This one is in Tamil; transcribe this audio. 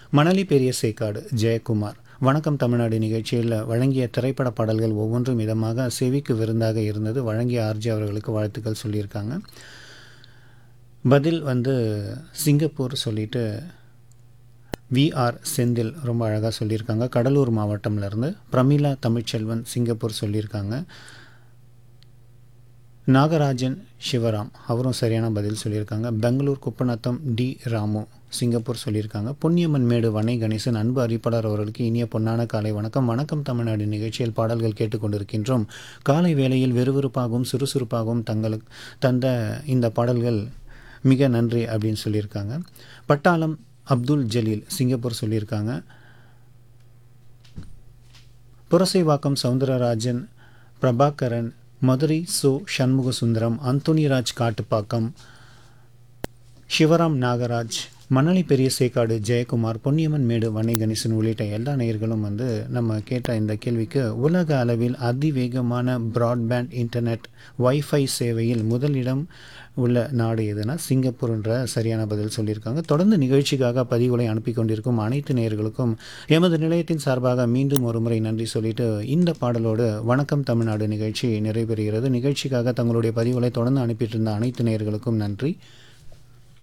மணலி பெரிய சேக்காடு ஜெயக்குமார் வணக்கம் தமிழ்நாடு நிகழ்ச்சியில் வழங்கிய திரைப்பட பாடல்கள் ஒவ்வொன்றும் விதமாக செவிக்கு விருந்தாக இருந்தது வழங்கிய ஆர்ஜி அவர்களுக்கு வாழ்த்துக்கள் சொல்லியிருக்காங்க பதில் வந்து சிங்கப்பூர் சொல்லிட்டு விஆர் செந்தில் ரொம்ப அழகாக சொல்லியிருக்காங்க கடலூர் மாவட்டம்லேருந்து பிரமிளா தமிழ்ச்செல்வன் சிங்கப்பூர் சொல்லியிருக்காங்க நாகராஜன் சிவராம் அவரும் சரியான பதில் சொல்லியிருக்காங்க பெங்களூர் குப்பநத்தம் டி ராமு சிங்கப்பூர் சொல்லியிருக்காங்க பொன்னியம்மன் மேடு வனை கணேசன் அன்பு அறிப்பாளர் அவர்களுக்கு இனிய பொன்னான காலை வணக்கம் வணக்கம் தமிழ்நாடு நிகழ்ச்சியில் பாடல்கள் கேட்டுக்கொண்டிருக்கின்றோம் காலை வேளையில் விறுவிறுப்பாகவும் சுறுசுறுப்பாகவும் தங்களுக்கு தந்த இந்த பாடல்கள் மிக நன்றி அப்படின்னு சொல்லியிருக்காங்க பட்டாளம் அப்துல் ஜலீல் சிங்கப்பூர் சொல்லியிருக்காங்க புரசைவாக்கம் சவுந்தரராஜன் பிரபாகரன் மதுரை சோ சண்முக சுந்தரம் அந்தோனிராஜ் காட்டுப்பாக்கம் சிவராம் நாகராஜ் மணலி பெரிய சேக்காடு ஜெயக்குமார் பொன்னியம்மன் மேடு வன்னை கணேசன் உள்ளிட்ட எல்லா நேயர்களும் வந்து நம்ம கேட்ட இந்த கேள்விக்கு உலக அளவில் அதிவேகமான பிராட்பேண்ட் இன்டர்நெட் வைஃபை சேவையில் முதலிடம் உள்ள நாடு எதுனா சிங்கப்பூர்ன்ற சரியான பதில் சொல்லியிருக்காங்க தொடர்ந்து நிகழ்ச்சிக்காக பதிவுகளை அனுப்பி கொண்டிருக்கும் அனைத்து நேயர்களுக்கும் எமது நிலையத்தின் சார்பாக மீண்டும் ஒரு முறை நன்றி சொல்லிட்டு இந்த பாடலோடு வணக்கம் தமிழ்நாடு நிகழ்ச்சி நிறைவேறுகிறது நிகழ்ச்சிக்காக தங்களுடைய பதிவுகளை தொடர்ந்து அனுப்பிட்டு இருந்த அனைத்து நேயர்களுக்கும் நன்றி